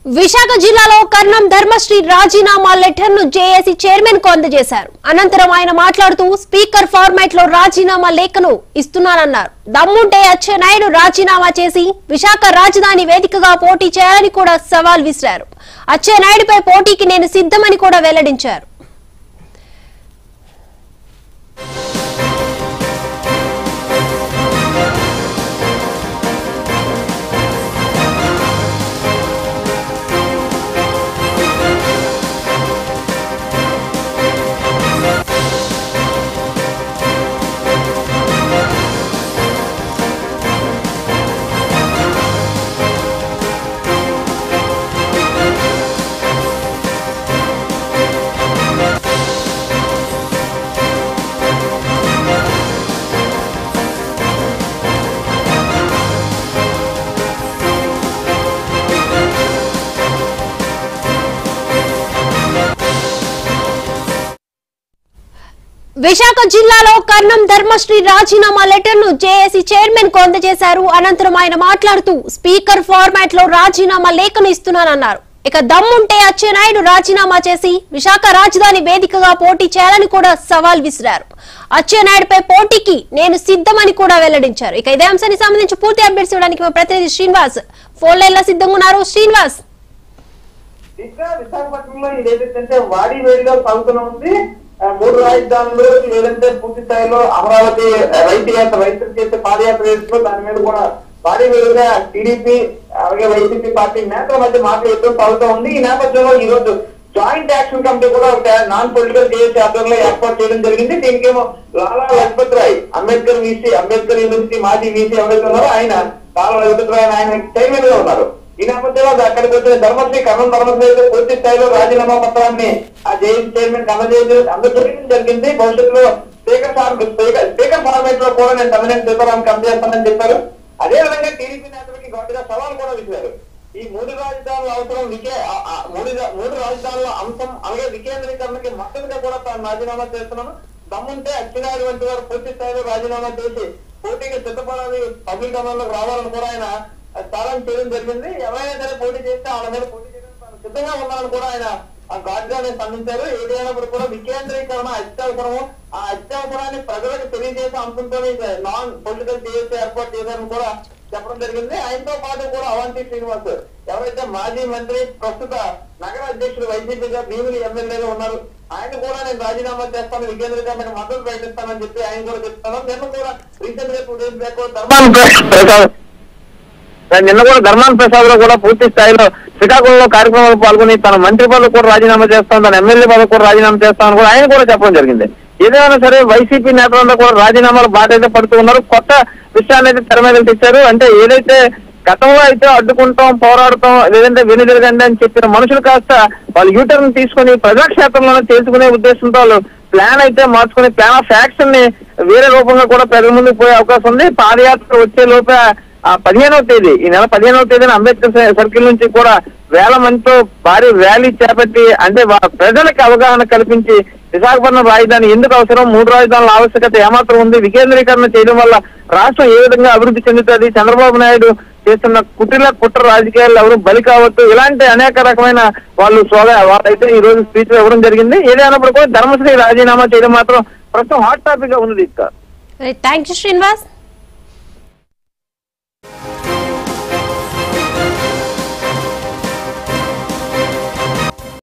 విశాఖ జిల్లాలో కర్ణం ధర్మశ్రీ రాజీనామా లెటర్ ను జేఏసీ చైర్మన్ కు అందజేశారు అనంతరం ఆయన మాట్లాడుతూ స్పీకర్ ఫార్మాట్ లో రాజీనామా లేఖను ఇస్తున్నానన్నారు దమ్ముంటే అచ్చెన్నాయుడు రాజీనామా చేసి విశాఖ రాజధాని వేదికగా పోటీ చేయాలని కూడా సవాల్ విసిరారు అచ్చెన్నాయుడుపై పోటీకి నేను సిద్ధమని కూడా వెల్లడించారు విశాఖ జిల్లాలో కర్ణం ధర్మశ్రీ రాజీనామా లెటర్ ను జేఏసీ చైర్మన్ కు అందజేశారు అనంతరం ఆయన మాట్లాడుతూ స్పీకర్ ఫార్మాట్ లో రాజీనామా లేఖను ఇస్తున్నానన్నారు ఇక దమ్ముంటే అచ్చెన్నాయుడు రాజీనామా చేసి విశాఖ రాజధాని వేదికగా పోటీ చేయాలని కూడా సవాల్ విసిరారు అచ్చెన్నాయుడుపై పోటీకి నేను సిద్ధమని కూడా వెల్లడించారు ఇక ఇదే అంశానికి సంబంధించి పూర్తి అప్డేట్స్ ఇవ్వడానికి మా ప్రతినిధి శ్రీనివాస్ ఫోన్ లైన్ లో సిద్ధంగా ఉన్నారు శ్రీనివాస్ ఇంకా విశాఖపట్నంలో ఇది ఏదైతే వాడి వేడిగా సాగుతూనే ఉంది ఆ, మూడు రాజధానులు లేదంటే పూర్తి స్థాయిలో అమరావతి రైతు యాత్ర రైతులు చేసే పాదయాత్ర చేస్తూ దాని మీద కూడా భారీ వేడిగా టీడీపీ అలాగే వైసీపీ పార్టీ నేతల మధ్య మాట యుద్ధం సాగుతూ ఉంది ఈ నేపథ్యంలో ఈ రోజు జాయింట్ యాక్షన్ కమిటీ కూడా ఒక నాన్ పొలిటికల్ జేఏసీ ఆధ్వర్యంలో ఏర్పాటు చేయడం జరిగింది దీనికేమో లాలా లజపత్ రాయ్ అంబేద్కర్ వీసీ అంబేద్కర్ యూనివర్సిటీ మాజీ వీసీ ఎవరైతే ఉన్నారో ఆయన లాలా లజపత్ రాయ్ ఆయన చైర్మన్ గా ఉన్నారు ఈ నేపథ్యంలో అక్కడికి వచ్చిన ధర్మశ్రీ కర్ణం ధర్మశ్రీ అయితే పూర్తి స్థాయిలో రాజీనామా పత్రాన్ని ఆ జేఎం చైర్మన్ అందజేయడం అందజేయడం జరిగింది భవిష్యత్తులో speaker form speaker speaker format లో కూడా నేను తమిళనాడు సీతారాం అందజేస్తానని చెప్పారు అదే విధంగా టీడీపీ నేతలకి ఘాటుగా సవాల్ కూడా విసిరారు ఈ మూడు రాజధానుల అవసరం వికే ఆ- ఆ మూడు రా- మూడు రాజధానుల అంశం అలాగే వికేంద్రీకరణకి మద్దతుగా కూడా తాను రాజీనామా చేస్తున్నాను దమ్ముంటే అచ్చెన్నాయుడు వంటి వారు పూర్తి స్థాయిలో రాజీనామా చేసి పోటీకి సిద్ధపడాలి పబ్లిక్ డొమైన్లోకి రావాలని కూడా ఆయన ఛాలెంజ్ చేయడం జరిగింది ఎవరైనా సరే పోటీ చేస్తే వాళ్ళ మీద పోటీ చేయడానికి తాను సిద్ధంగా ఉన్నారని కూడా ఆయన ఆ ఘాటుగానే స్పందించారు ఏదైనప్పుడు కూడా వికేంద్రీకరణ అత్యవసరము ఆ అత్యవసరాన్ని ప్రజలకు తెలియజేసే అంశంతో నాన్ పొలిటికల్ చేసే ఏర్పాటు చేశారని కూడా చెప్పడం జరిగింది ఆయనతో పాటు కూడా అవంతి శ్రీనివాస్ ఎవరైతే మాజీ మంత్రి ప్రస్తుత నగర అధ్యక్షుడు వైసీపీగా భీమిలి ఎమ్మెల్యేగా ఉన్నారు ఆయన కూడా నేను రాజీనామా చేస్తాను వికేంద్రీకరణ మద్దతు ప్రకటిస్తానని చెప్పి ఆయన కూడా చెప్తాను నిన్న కూడా రీసెంట్ గా two days back Dharmana Prasad నిన్న కూడా ధర్మాన ప్రసాద్ లో కూడా పూర్తి స్థాయిలో శ్రీకాకుళంలో కార్యక్రమంలో పాల్గొని తన మంత్రి పదవి కూడా రాజీనామా చేస్తాను తన ఎమ్మెల్యే పదవి కూడా రాజీనామా చేస్తాను కూడా ఆయన కూడా చెప్పడం జరిగింది ఏదైనా సరే వైసీపీ నేతలంతా కూడా రాజీనామాలు బాట అయితే పడుతూ ఉన్నారు కొత్త విషయాన్ని అయితే తెర మీద తెచ్చారు అంటే ఏదైతే గతంలో అయితే అడ్డుకుంటాం పోరాడతాం లేదంటే వెనుదిరగండి అని చెప్పిన మనుషులు కాస్త వాళ్ళు యూటర్న్ తీసుకుని ప్రజాక్షేత్రంలోనే చేసుకునే ఉద్దేశంతో వాళ్ళు ప్లాన్ అయితే మార్చుకుని ప్లాన్ ఆఫ్ యాక్షన్ ని వేరే రూపంగా కూడా ప్రజల ముందుకు పోయే అవకాశం ఉంది పాదయాత్ర వచ్చే లోపే ఆ పదిహేనవ తేదీ ఈ నెల పదిహేనవ తేదీన అంబేద్కర్ స- సర్కిల్ నుంచి కూడా వేల మందితో భారీ ర్యాలీ చేపట్టి అంటే వా- ప్రజలకు అవగాహన కల్పించి విశాఖపట్నం రాజధాని ఎందుకు అవసరం మూడు రాజధానుల ఆవశ్యకత ఏమాత్రం ఉంది వికేంద్రీకరణ చేయడం వల్ల రాష్ట్రం ఏ విధంగా అభివృద్ధి చెందుతుంది చంద్రబాబు నాయుడు చేస్తున్న కుటిల కుట్ర రాజకీయాలు ఎవరు బలి కావద్దు ఇలాంటి అనేక రకమైన వాళ్ళు సోగా వాళ్ళైతే ఈ రోజు స్పీచ్ ఇవ్వడం జరిగింది ఏదైనప్పుడు కూడా ధర్మశ్రీ రాజీనామా చేయడం మాత్రం ప్రస్తుతం హాట్ టాపిక్ గా ఉంది దీపిక థ్యాంక్ యూ శ్రీనివాస్